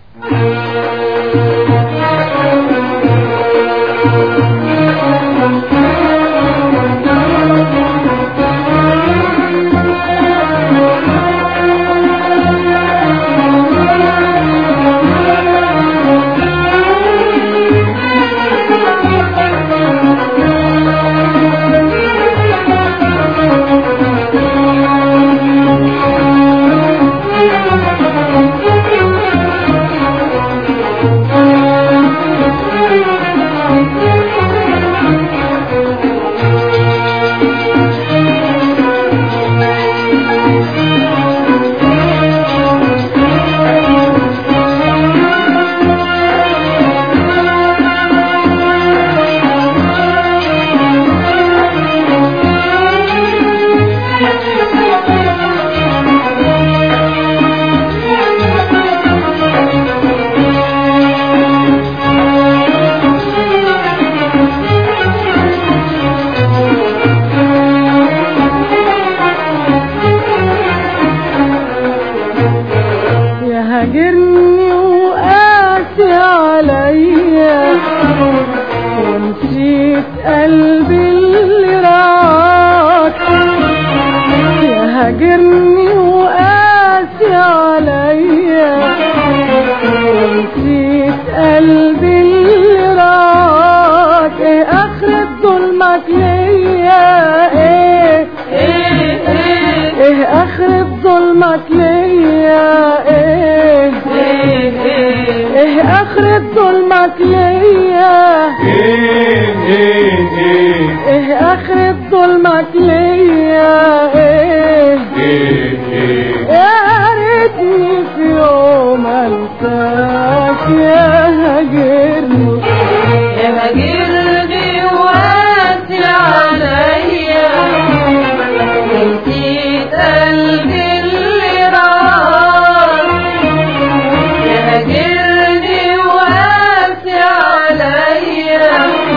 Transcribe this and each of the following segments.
يهاجرني وقاسي عليا ونسيت قلبي اللي راك يهاجرني وقاسي عليا ونسيت قلبي اللي راك ايه اخر ظلمك ليا ايه ايه ايه ايه اخر ظلمك ليا ايه ايه ايه ايه اخر ظلمك ليا ايه ايه ايه ايه اخر ظلمك ليا ايه ايه ايه يا ريتني في يوم انساك يا هاجرني يا هاجرني وقاسي عليا نسيت قلبي اللي راح يا هاجرني وقاسي عليا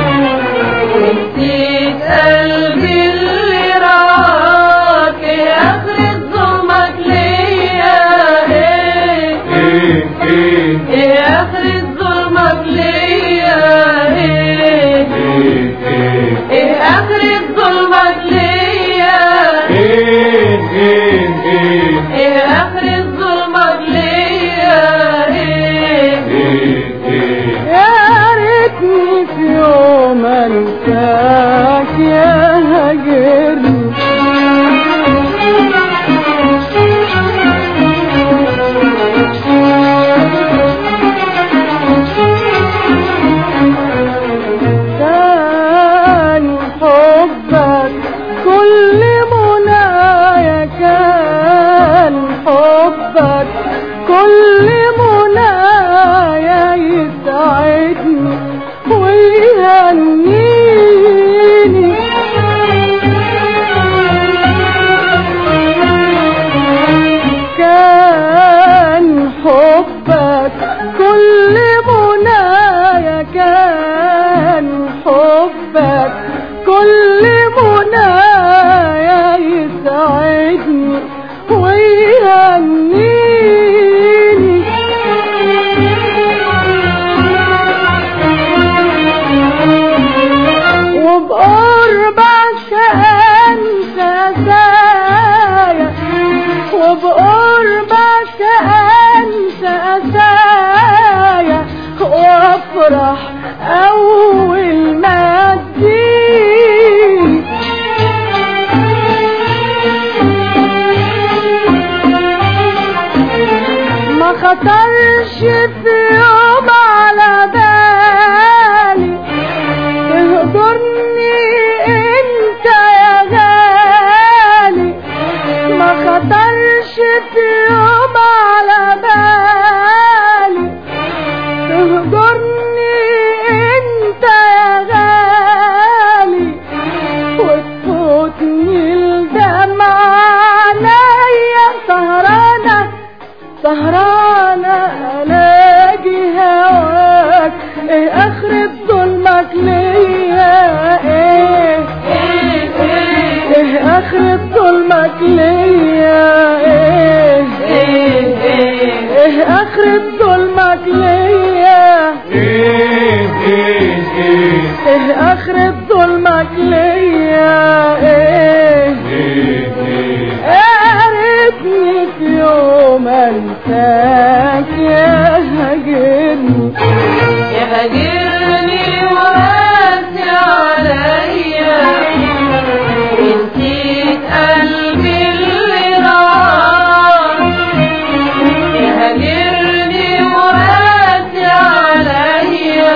نسيت قلبي اللي راح يا اخر ظلمك ليا ايه ايه ايه ايه اخر ظلمك ليا ايه ايه ايه ايه اخر ظلمك ليا ايه ايه ايه ايه اخر ظلمك ليا ايه ايه ايه يا ريتني في يوم انساك يا هاجرني كان حبك كل منايا كان حبك كل منايا يسعدني ويهنيني كان حبك كل منايا كان حبك كل منايا يسعدني ويهنيني وبقربك انت سايا وبقربك انت سايا وافرح اول ما تجيني ما خطرش في يوم على بالي تهجرني انت يا غالي ما خطرش في يوم على بالي تهجرني انت يا غالي وتفوتني الدمع عليا سهرانة سهرانة الاقي ظلمك ليا ايه ايه ايه ايه اخرة ظلمك ليا ايه ايه ايه يا ريتني في يوم انساك يا هجرني يا هجرني وقاسي عليا نسيت قلبي اللي راح يا هجرني وقاسي عليا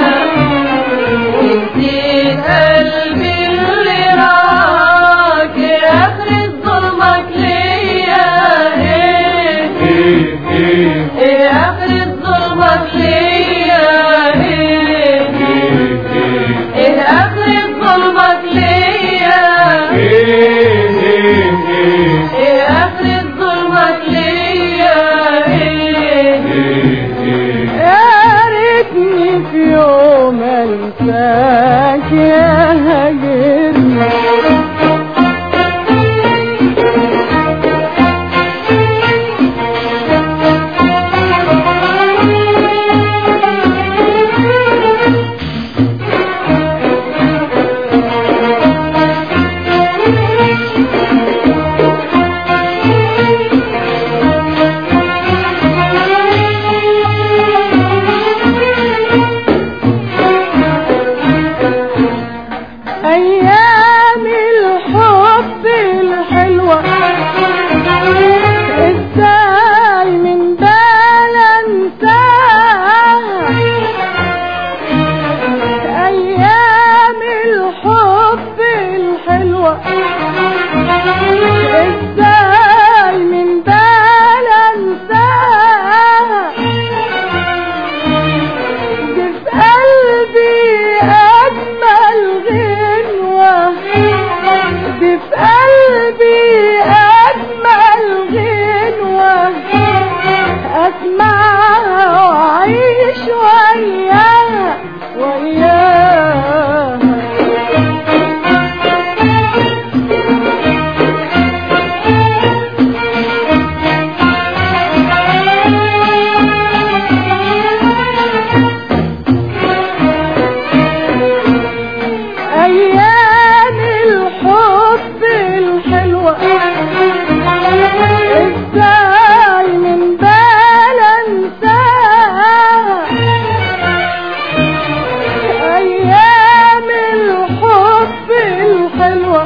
نسيت قلبي اللي راح يا آخرة ظلمك ليا ايه ايه ايه ايه آخرة ظلمك ليا ايه ايه ايه ايه آخرة ظلمك ليا ايه ايه ايه ايه آخرة ظلمك ليا ايه ايه ايه يا ريتني في يوم انساك يا هجرني ايام الحب الحلوة ازاي من بال انساها ايام الحب الحلوة ازاي من بال انساها دي في قلبي أجمل غنوة دي في قلبي أجمل غنوة أسمعها وأعيش وياها وياها أيام الحب الحلوة ازاي من بال انساها أيام الحب الحلوة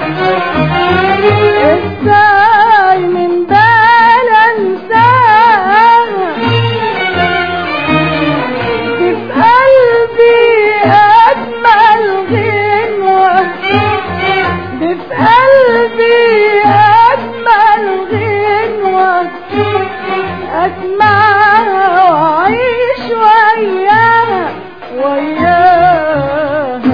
ازاي من بال انساها دي في قلبي أجمل غنوة دي في قلبي أجمل غنوة أسمعها وأعيش وياها وياها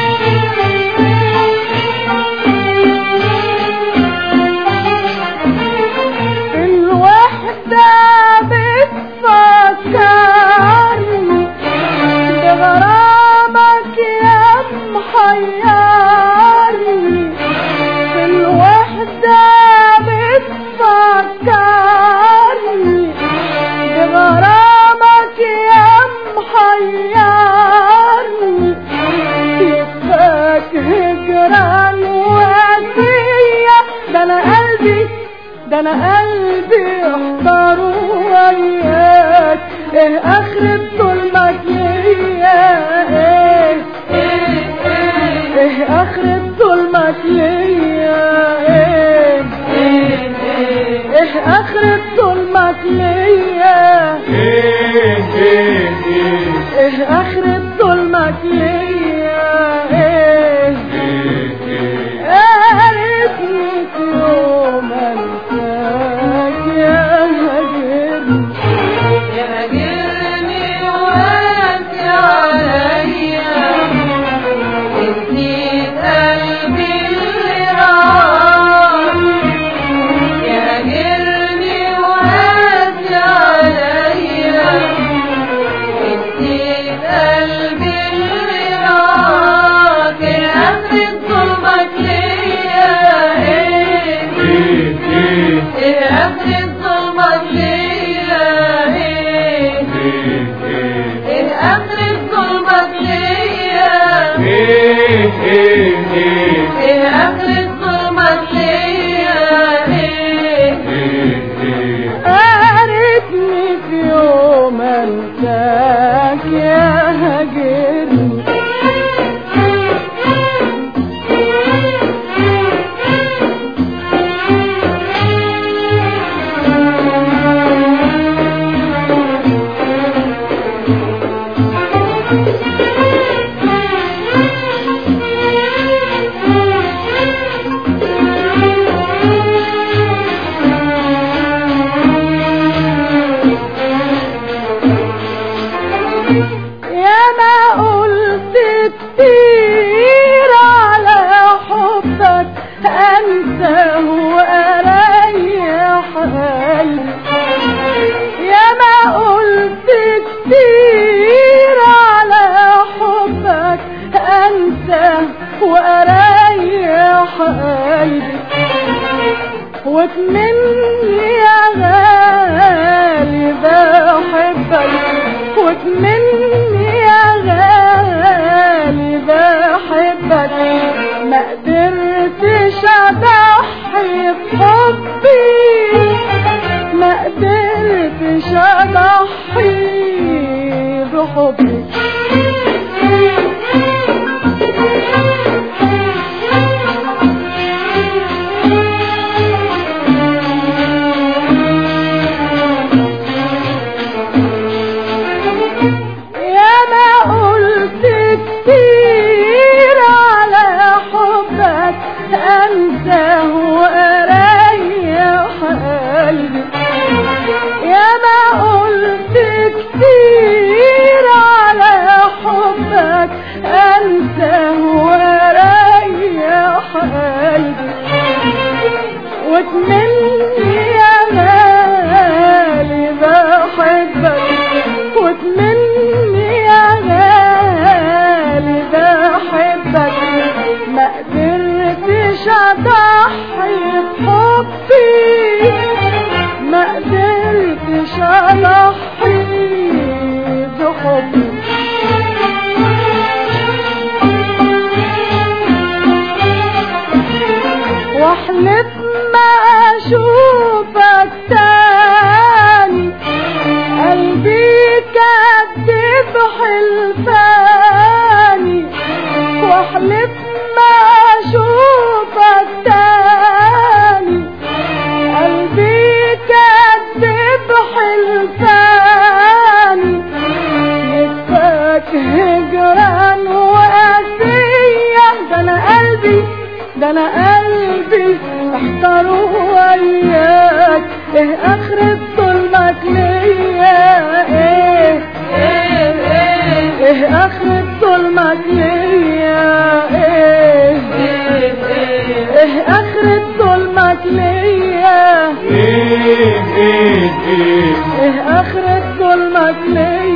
الوحدة بتفكرني بغرامك يا محيرني الوحدة بتفكرني بغرامك يا محيرني كيفك هجران واسية ده انا قلبي ده انا قلبي احضر وياك ايه اخرة ظلمك ليا ايه ايه اخرة ظلمك ليا ايه ايه اخرة ظلمك ليا ايه ايه ايه ايه اخرة ظلمك ليا ايه ايه ايه يا ريتني في يوم انساك يا هجرني يا هجرني وقاسي عليا نسيت قلبي اللي راح يا هجرني وقاسي عليا نسيت ايه اخر ظلمك ليا ايه ايه ايه ايه اخر ظلمك ليا ايه ايه ايه قارتني في يوم انساك يا هاجرني يا ما قلت كتير على حبك انسى واريح قلبي يا ما قلت كتير على حبك انسى واريح قلبي واتمني يا غالي بحبك واتمني يا غالي بحبك ما قدرتش اضحي بحبي ما قدرتش اضحي بحبي يا ما قلت كتير على حبك انسى واريح قلبي يا ما قلت كتير على حبك انسى واريح قلبي واتمني يا غالي بحبك واتمني يا غالي بحبك ما قدرتش اضحي بحبي ما قدرتش اضحي بحبي واحلف ما اشوفك تاني قلبي كدب حلفاني واحلف ما اشوفك تاني قلبي كدب حلفاني نفاك هجران وقاسية ده انا قلبي ده انا قلبي احتار وياك ايه اخرة ظلمك ليا ايه ايه ايه ايه اخرة ظلمك ليا ايه ايه ايه ايه اخرة ظلمك ليا ايه ايه ايه ايه اخرة ظلمك ليا